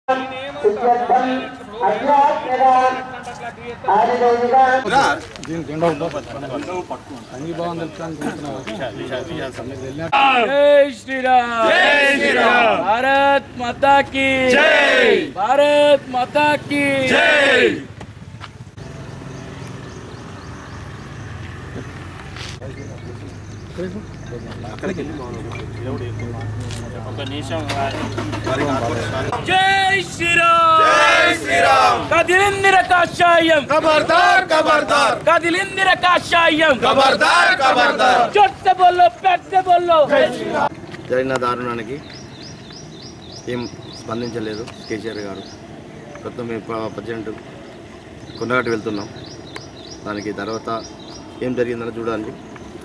సిద్ధ్యర్థం అధ్యాత్మగా ఆదిదేవిగా జై శ్రీరామ్ జై శ్రీరామ్ భారత్ మాతా की జై భారత్ మాతా की జై జై శ్రీరామ్ జై శ్రీరామ్ కదిలిందిర కాషాయం खबरदार खबरदार కదిలిందిర కాషాయం खबरदार खबरदार చొట్ట బొల్లో పెద్ద బొల్లో జరిగిన దారుణానికి ఏం స్పందించలేదు కేసీఆర్ గారు ప్రస్తుతం మేము ప్ర- ప్రజెంట్ కొండగట్టు వెళ్తున్నాం దానికి తర్వాత ఏం జరిగిందని చూడాలని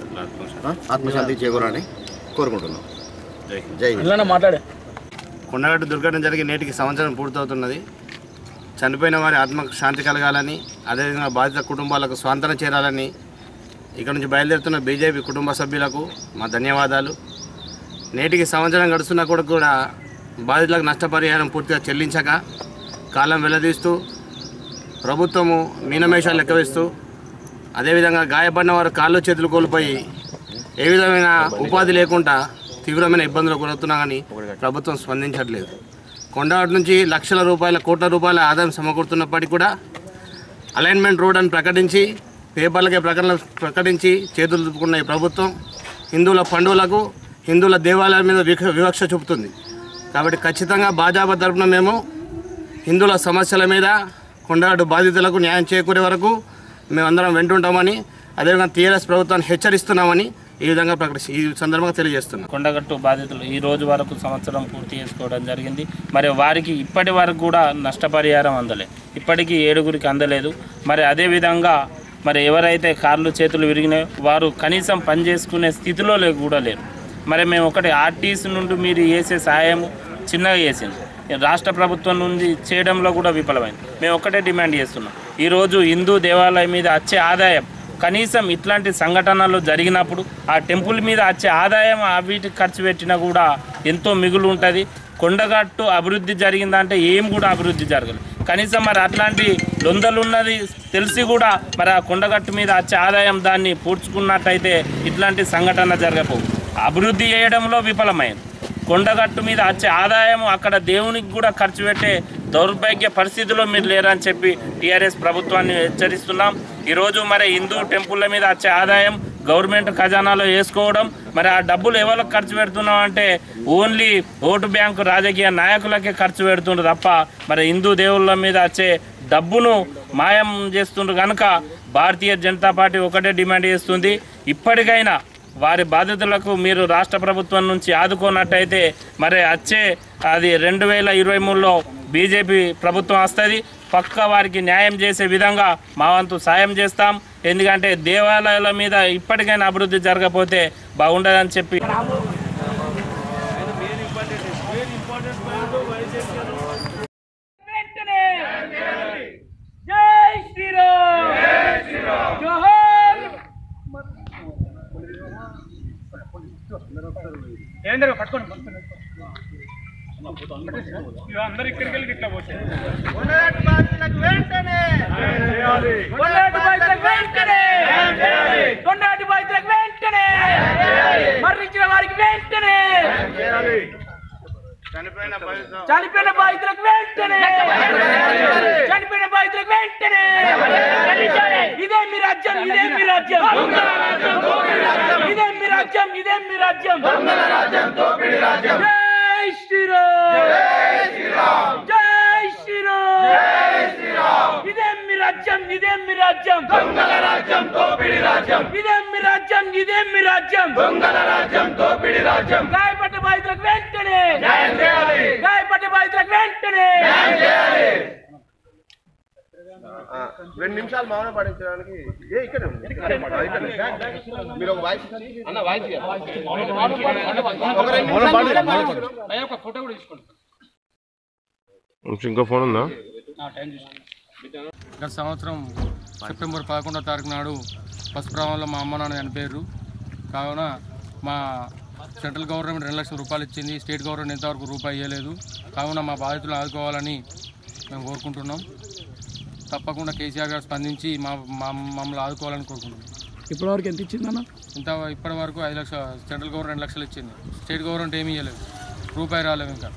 ఆ? ఆత్మశాంతి చేకూరాలని కోరుకుంటున్నాం జై హింద్. ఇల్లన్న మాట్లాడే కొండగట్టు దుర్ఘటన జరిగి నేటికి సంవత్సరం పూర్తవుతున్నది చనిపోయిన వారి ఆత్మకు శాంతి కలగాలని అదేవిధంగా బాధిత కుటుంబాలకు స్వాంతన చేరాలని ఇక్కడ నుంచి బయలుదేరుతున్న బీజేపీ కుటుంబ సభ్యులకు మా ధన్యవాదాలు నేటికి సంవత్సరం గడుస్తున్నా కూడా కూడా బాధితులకు నష్టపరిహారం పూర్తిగా చెల్లించక కాలం వెల్లదీస్తూ ప్రభుత్వము మీనమేషాలు లెక్కవేస్తూ అదేవిధంగా గాయపడిన వారు కాళ్ళు చేతులు కోల్పోయి ఏ విధమైన ఉపాధి లేకుండా తీవ్రమైన ఇబ్బందులు గురవుతున్నా కానీ ప్రభుత్వం స్పందించట్లేదు కొండవాటి నుంచి లక్షల రూపాయల కోట్ల రూపాయల ఆదాయం సమకూరుతున్నప్పటికీ కూడా అలైన్మెంట్ రోడ్ అని ప్రకటించి పేపర్లకే ప్రకటన ప్రకటించి చేతులు దుప్పుకున్న ఈ ప్రభుత్వం హిందువుల పండుగలకు హిందువుల దేవాలయాల మీద విక- వివక్ష చూపుతుంది కాబట్టి ఖచ్చితంగా భాజపా తరపున మేము హిందువుల సమస్యల మీద కొండగట్టు బాధితులకు న్యాయం చేకూరే వరకు మేమందరం వెంటుంటామని అదేవిధంగా టీఆర్ఎస్ ప్రభుత్వాన్ని హెచ్చరిస్తున్నామని ఈ విధంగా ప్రకటి ఈ సందర్భంగా తెలియజేస్తున్నాం కొండగట్టు బాధితులు ఈ రోజు వరకు సంవత్సరం పూర్తి చేసుకోవడం జరిగింది మరి వారికి ఇప్పటి వరకు కూడా నష్టపరిహారం అందలే ఇప్పటికీ ఏడుగురికి అందలేదు మరి అదేవిధంగా మరి ఎవరైతే కాళ్ళు చేతులు విరిగినాయో వారు కనీసం పని చేసుకునే స్థితిలో లే కూడా లేరు మరి మేము ఒకటి ఆర్టీసీ నుండి మీరు చేసే సహాయం చిన్నగా చేసింది రాష్ట్ర ప్రభుత్వం నుండి చేయడంలో కూడా విఫలమైంది మేము ఒకటే డిమాండ్ చేస్తున్నాం ఈరోజు హిందూ దేవాలయం మీద వచ్చే ఆదాయం కనీసం ఇట్లాంటి సంఘటనలు జరిగినప్పుడు ఆ టెంపుల్ మీద వచ్చే ఆదాయం వీటికి ఖర్చు పెట్టినా కూడా ఎంతో మిగులు ఉంటుంది కొండగట్టు అభివృద్ధి జరిగిందంటే ఏం కూడా అభివృద్ధి జరగలేదు కనీసం మరి అట్లాంటి లొందలు ఉన్నది తెలిసి కూడా మరి ఆ కొండగట్టు మీద వచ్చే ఆదాయం దాన్ని పూడ్చుకున్నట్టయితే ఇట్లాంటి సంఘటన జరగకపోవు అభివృద్ధి చేయడంలో విఫలమైంది కొండగట్టు మీద వచ్చే ఆదాయం అక్కడ దేవునికి కూడా ఖర్చు పెట్టే దౌర్భాగ్య పరిస్థితిలో మీరు లేరని చెప్పి టీఆర్ఎస్ ప్రభుత్వాన్ని హెచ్చరిస్తున్నాం ఈరోజు మరి హిందూ టెంపుల్ల మీద వచ్చే ఆదాయం గవర్నమెంట్ ఖజానాలో వేసుకోవడం మరి ఆ డబ్బులు ఎవరికి ఖర్చు పెడుతున్నాం అంటే ఓన్లీ ఓటు బ్యాంకు రాజకీయ నాయకులకే ఖర్చు పెడుతుండ్రు తప్ప మరి హిందూ దేవుళ్ళ మీద వచ్చే డబ్బును మాయం చేస్తుండ్రు కనుక భారతీయ జనతా పార్టీ ఒకటే డిమాండ్ చేస్తుంది ఇప్పటికైనా వారి బాధితులకు మీరు రాష్ట్ర ప్రభుత్వం నుంచి ఆదుకున్నట్టయితే మరి వచ్చే అది రెండు వేల ఇరవై మూడులో బీజేపీ ప్రభుత్వం వస్తుంది పక్క వారికి న్యాయం చేసే విధంగా మా వంతు సాయం చేస్తాం ఎందుకంటే దేవాలయాల మీద ఇప్పటికైనా అభివృద్ధి జరగకపోతే బాగుండదని చెప్పి వెంటనే జై శ్రీరామ్ జై శ్రీరామ్ జోహార్ ఏందరో పట్టుకోండి అందరు ఇక్కడికి వెళ్ళి ఇట్లా పోతారు కొన్నాటి బాధితులకు వెంటనే కొన్నాటి బాధితులకు వెంటనే మరణించిన వారికి వెంటనే చనిపోయిన బాధితులకు వెంటనే చనిపోయిన బాధితులకు వెంటనే ఇదే మీ రాజ్యం ఇదే మీ రాజ్యం ఇదే మీ రాజ్యం ఇదే మీ రాజ్యం జై శ్రీరామ్ జై శ్రీరామ్ ఇదే మీ రాజ్యం ఇదే మీ రాజ్యం దొంగల రాజ్యం దోపిడి రాజ్యం ఇదే మీ రాజ్యం ఇదే మీ రాజ్యం దొంగల రాజ్యం దోపిడి రాజ్యం గాయపడ్డ బాధితులకు వెంటనే న్యాయం చేయాలి గాయపడ్డ బాధితులకు వెంటనే న్యాయం చేయాలి రెండు నిమిషాలు మౌనం పాటించడానికి ఏ ఇక్కడ ఉంది. ఆ, ఇక్కడే. మీరు ఒక వాయిస్ అన్న వాయిస్ ఒక రెండు నిమిషాలు ఇంకో ఫోన్ ఉందా గత సంవత్సరం సెప్టెంబర్ పదకొండో తారీఖు నాడు పసుపురామంలో మా అమ్మ నాన్న చనిపోయారు కావున మా సెంట్రల్ గవర్నమెంట్ రెండు లక్షల రూపాయలు ఇచ్చింది స్టేట్ గవర్నమెంట్ ఇంతవరకు రూపాయి ఇవ్వలేదు కావున మా బాధితులు ఆదుకోవాలని మేము కోరుకుంటున్నాం తప్పకుండా కేసీఆర్ గారు స్పందించి మా మా మమ్మల్ని ఆదుకోవాలని కోరుకుంటున్నాం ఇప్పటివరకు ఎంత ఇచ్చిందన్న ఇంత ఇప్పటి వరకు ఐదు లక్షల సెంట్రల్ గవర్నమెంట్ రెండు లక్షలు ఇచ్చింది స్టేట్ గవర్నమెంట్ ఏమీ ఇవ్వలేదు రూపాయి రాలేదు ఇంకా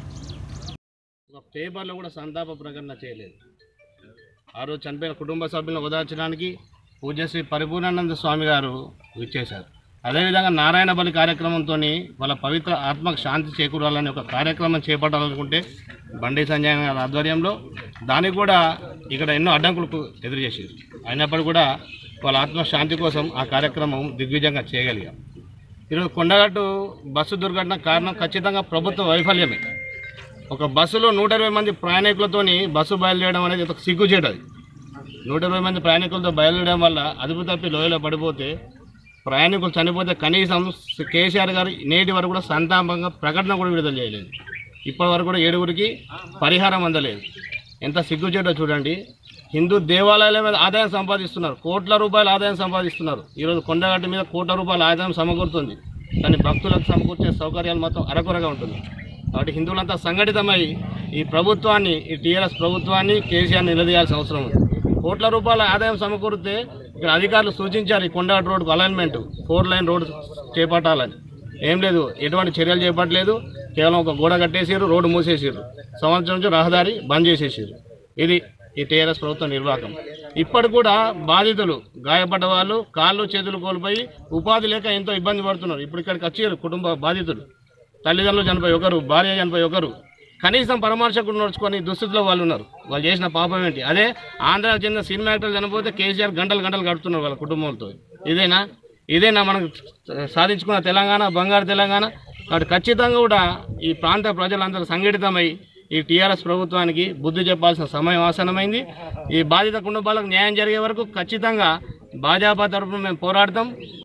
ఒక పేపర్లో కూడా సంతాప ప్రకటన చేయలేదు ఆ రోజు చనిపోయిన కుటుంబ సభ్యులను ఓదార్చడానికి పూజ్యశ్రీ పరిపూర్ణానంద స్వామి గారు ఇచ్చేశారు అదేవిధంగా నారాయణ బలి కార్యక్రమంతో వాళ్ళ పవిత్ర ఆత్మకు శాంతి చేకూరాలని ఒక కార్యక్రమం చేపట్టాలనుకుంటే బండి సంజయ్ గారి ఆధ్వర్యంలో దానికి కూడా ఇక్కడ ఎన్నో అడ్డంకులకు ఎదురు చేశారు అయినప్పటికీ కూడా వాళ్ళ ఆత్మ శాంతి కోసం ఆ కార్యక్రమం దిగ్విజయంగా చేయగలిగాం ఈరోజు కొండగట్టు బస్సు దుర్ఘటన కారణం ఖచ్చితంగా ప్రభుత్వ వైఫల్యమే ఒక బస్సులో నూట ఇరవై మంది ప్రయాణికులతోని బస్సు బయలుదేరడం అనేది ఒక సిగ్గుచేటు అది నూట ఇరవై మంది ప్రయాణికులతో బయలుదేరడం వల్ల అదుపు తప్పి లోయలో పడిపోతే ప్రయాణికులు చనిపోతే కనీసం కేసీఆర్ గారు నేటి వరకు కూడా సంతాపంగా ప్రకటన కూడా విడుదల చేయలేదు ఇప్పటి వరకు కూడా ఏడుగురికి పరిహారం అందలేదు ఎంత సిగ్గుచేటో చూడండి హిందూ దేవాలయాల మీద ఆదాయం సంపాదిస్తున్నారు కోట్ల రూపాయల ఆదాయం సంపాదిస్తున్నారు ఈరోజు కొండగట్టు మీద కోట్ల రూపాయల ఆదాయం సమకూరుతుంది కానీ భక్తులకు సమకూర్చే సౌకర్యాలు మొత్తం అరకొరగా ఉంటుంది కాబట్టి హిందువులంతా సంఘటితమై ఈ ప్రభుత్వాన్ని ఈ టీఆర్ఎస్ ప్రభుత్వాన్ని కేసీఆర్ నిలదీయాల్సిన అవసరం ఉంది కోట్ల రూపాయల ఆదాయం సమకూరితే ఇక్కడ అధికారులు సూచించారు ఈ కొండగట్టు రోడ్డుకు అలైన్మెంట్ ఫోర్ లైన్ రోడ్ చేపట్టాలని ఏం లేదు ఎటువంటి చర్యలు చేపట్టలేదు కేవలం ఒక గోడ కట్టేసారు రోడ్డు మూసేసారు సంవత్సరం నుంచి రహదారి బంద్ చేసేసారు ఇది ఈ టీఆర్ఎస్ ప్రభుత్వ నిర్వాహకం ఇప్పటి కూడా బాధితులు గాయపడ్డ వాళ్ళు కాళ్ళు చేతులు కోల్పోయి ఉపాధి లేక ఎంతో ఇబ్బంది పడుతున్నారు ఇప్పుడు ఇక్కడికి వచ్చారు కుటుంబ బాధితులు తల్లిదండ్రులు చనిపోయి ఒకరు భార్య చనిపోయి ఒకరు కనీసం పరామర్శకుడు నడుచుకొని దుస్థితిలో వాళ్ళు ఉన్నారు వాళ్ళు చేసిన పాపం ఏంటి అదే ఆంధ్రాకు చెందిన సినిమా యాక్టర్లు చనిపోతే కేసీఆర్ గంటలు గంటలు గడుపుతున్నారు వాళ్ళ కుటుంబంతో ఇదేనా ఇదేనా మనకు సాధించుకున్న తెలంగాణ బంగారు తెలంగాణ కాబట్టి ఖచ్చితంగా కూడా ఈ ప్రాంత ప్రజలందరూ సంఘటితమై ఈ టీఆర్ఎస్ ప్రభుత్వానికి బుద్ధి చెప్పాల్సిన సమయం ఆసనమైంది ఈ బాధిత కుటుంబాలకు న్యాయం జరిగే వరకు ఖచ్చితంగా భాజపా తరఫున మేము పోరాడతాం